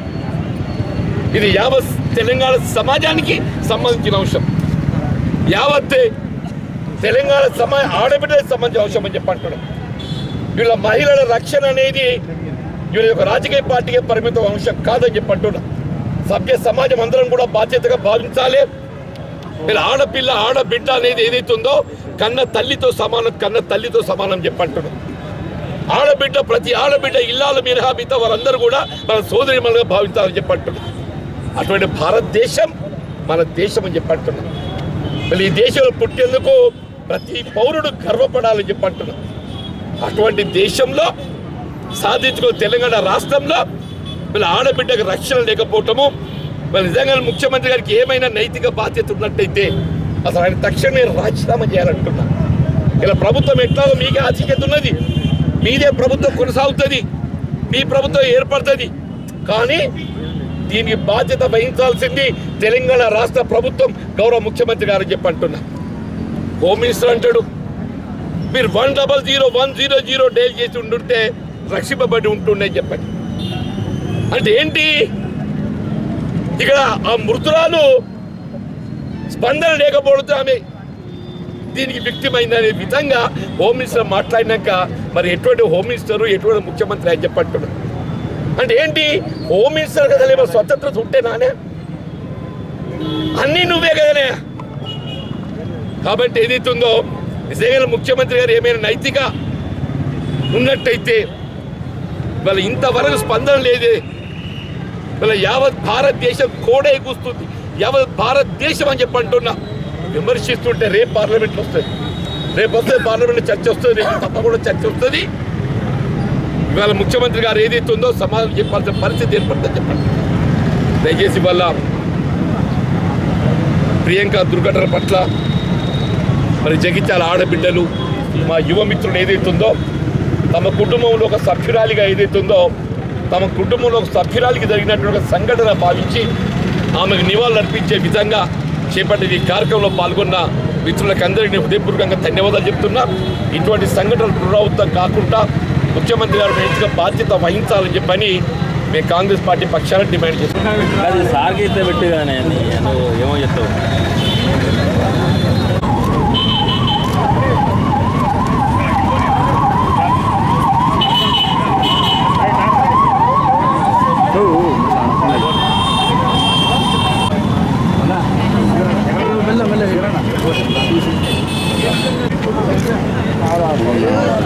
ఇది యావత్ తెలంగాణ సమాజానికి సంబంధించిన అంశం యావత్ తెలంగాణ సమా ఆడబిడ్డలకు సంబంధించిన అంశం అని చెప్పంటున్నాం వీళ్ళ మహిళల రక్షణ అనేది వీళ్ళ యొక్క రాజకీయ పార్టీకి పరిమితం అంశం కాదని చెప్పంటున్నాం సభ్య సమాజం అందరం కూడా బాధ్యతగా భావించాలి వీళ్ళ ఆడపిల్ల ఆడబిడ్డ అనేది ఏదైతే ఉందో కన్న తల్లితో సమానం కన్న తల్లితో సమానం చెప్పంటున్నాం ఆడబిడ్డ ప్రతి ఆడబిడ్డ ఇల్లాలు మినహా మిగతా వారందరూ కూడా మన సోదరి మనగా భావించాలని చెప్పంటున్నాం అటువంటి భారతదేశం మన దేశం అని చెప్పంటున్నాం మళ్ళీ ఈ దేశంలో పుట్టేందుకు ప్రతి పౌరుడు గర్వపడాలని చెప్పంటున్నాం అటువంటి దేశంలో సాధించుకున్న తెలంగాణ రాష్ట్రంలో వీళ్ళ ఆడబిడ్డకు రక్షణ లేకపోవటము మరి నిజంగా ముఖ్యమంత్రి గారికి ఏమైనా నైతిక బాధ్యత ఉన్నట్టయితే అసలు ఆయన తక్షణమే రాజీనామా చేయాలంటున్నా ఇలా ప్రభుత్వం ఎట్లాగో మీకే ఆధిక్యత ఉన్నది మీదే ప్రభుత్వం కొనసాగుతుంది మీ ప్రభుత్వం ఏర్పడుతుంది కానీ దీనికి బాధ్యత వహించాల్సింది తెలంగాణ రాష్ట్ర ప్రభుత్వం గౌరవ ముఖ్యమంత్రి గారు చెప్పంటున్నా హోమ్ మినిస్టర్ అంటాడు మీరు one double zero one zero zero dial చేసి ఉండుంటే రక్షింపబడి ఉంటుండే చెప్పండి అంటే ఏంటి ఇక్కడ ఆ మృతురాలు స్పందన లేకపోవడంతో ఆమె దీనికి విక్టిమైందనే విధంగా హోమ్ మినిస్టర్ మాట్లాడినాక మరి ఎటువంటి హోమ్ మినిస్టర్ ఎటువంటి ముఖ్యమంత్రి అని చెప్పంటున్నాడు అంటే ఏంటి హోమ్ మినిస్టర్ కదా ఏమో స్వతంత్రత ఉంటే నానే అన్నీ నువ్వే కదనే కాబట్టి ఏదైతుందో నిజంగా ముఖ్యమంత్రి గారు ఏమైనా నైతిక ఉన్నట్టయితే వాళ్ళ ఇంతవరకు స్పందన లేదే వాళ్ళ యావత్ భారతదేశం కోడే కూస్తుంది యావత్ భారతదేశం అని చెప్పి అంటున్నా విమర్శిస్తుంటే రేపు పార్లమెంట్లో వస్తుంది రేపు వస్తే పార్లమెంట్లో చర్చ వస్తుంది రేపు తప్పకుండా చర్చ వస్తుంది ఇవాళ ముఖ్యమంత్రి గారు ఏదైతే ఉందో సమాధానం చెప్పాల్సిన పరిస్థితి ఏర్పడుతుంది చెప్పండి దయచేసి వల్ల ప్రియాంక దుర్ఘటన పట్ల మరి జగిత్యాల ఆడబిడ్డలు మా యువ మిత్రులు ఏదైతే ఉందో తమ కుటుంబంలో ఒక సభ్యురాలిగా ఏదైతే ఉందో తమ కుటుంబంలో ఒక సభ్యురాలికి జరిగినటువంటి ఒక సంఘటన భావించి ఆమెకు నివాళులు అర్పించే విధంగా చేపట్టిన ఈ కార్యక్రమంలో పాల్గొన్న మిత్రులకు అందరికీ హృదయపూర్వకంగా ధన్యవాదాలు చెప్తున్నా ఇటువంటి సంఘటనలు పునరావృతం కాకుండా ముఖ్యమంత్రి గారు నైతిక బాధ్యత వహించాలని చెప్పని మేము కాంగ్రెస్ పార్టీ పక్షాన డిమాండ్ చేస్తున్నాం అది సాగితే పెట్టి కానీ నువ్వు ఏమో చెప్తావు మెల్ల మెల్ల